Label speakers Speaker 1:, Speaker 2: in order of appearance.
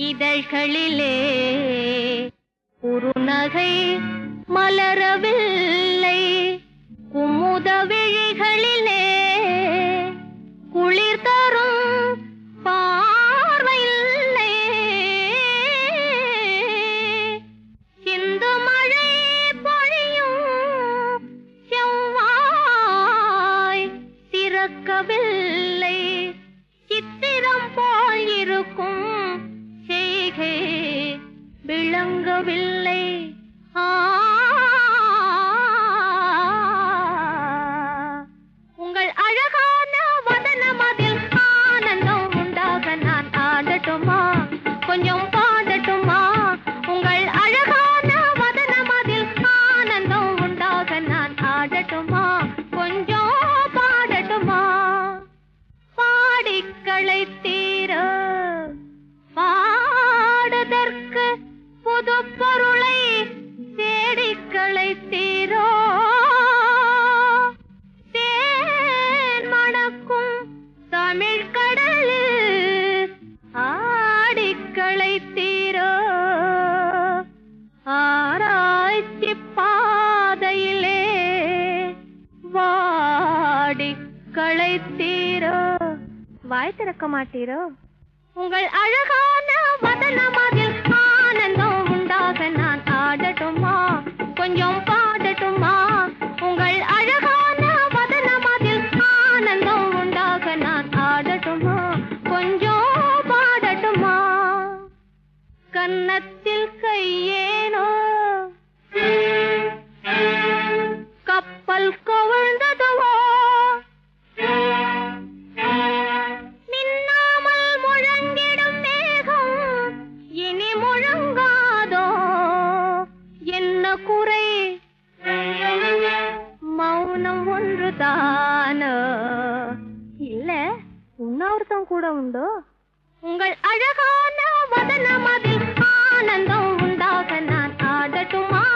Speaker 1: இதழ்களிலே குறுநகை மலரவில்லை குமுத விழிகளிலே குளிர் தரும் பார்வையில்லை சிந்து மழை பொழியும் செவ்வாய் திறக்கவில்லை சித்திரம் போல் இருக்கும் செய்கை விளங்கவில்லை ஆ உங்கள் அழகான வதனமதில் ஆனந்தம் உண்டாக நான் ஆடட்டுமா கொஞ்சம் பாடட்டுமா உங்கள் அழகான வதனமதில் ஆனந்தம் உண்டாக நான் ஆடட்டுமா கொஞ்சம் பாடட்டுமா பாடிக்களை தீர பாடுதற்கு புது பொருளை தேடிக்களை தீரோ தேன் மணக்கும் தமிழ் கடலில் ஆடிக்களை தீரோ ஆராய்ச்சி பாதையிலே வாடி களைத்தீரோ வாய் திறக்க மாட்டீரோ உங்கள் அழகான வதனமதில் ஆனந்தம் உண்டாக நான் ஆடட்டுமா கொஞ்சம் பாடட்டுமா உங்கள் அழகான வதனமதில் ஆனந்தம் உண்டாக நான் ஆடட்டுமா கொஞ்சம் பாடட்டுமா கன்னத்தில் கையேனோ கப்பல் கவிழ்ந்ததுவோ மின்னாமல் முழங்கிடும் மேகம் இனி முழங்காதோ என்ன குறை மௌனம் ஒன்றுதானோ இல்ல உண்ணாவிரதம் கூட உண்டோ உங்கள் அழகான வதனமதில் ஆனந்தம் உண்டாக நான் ஆடட்டுமா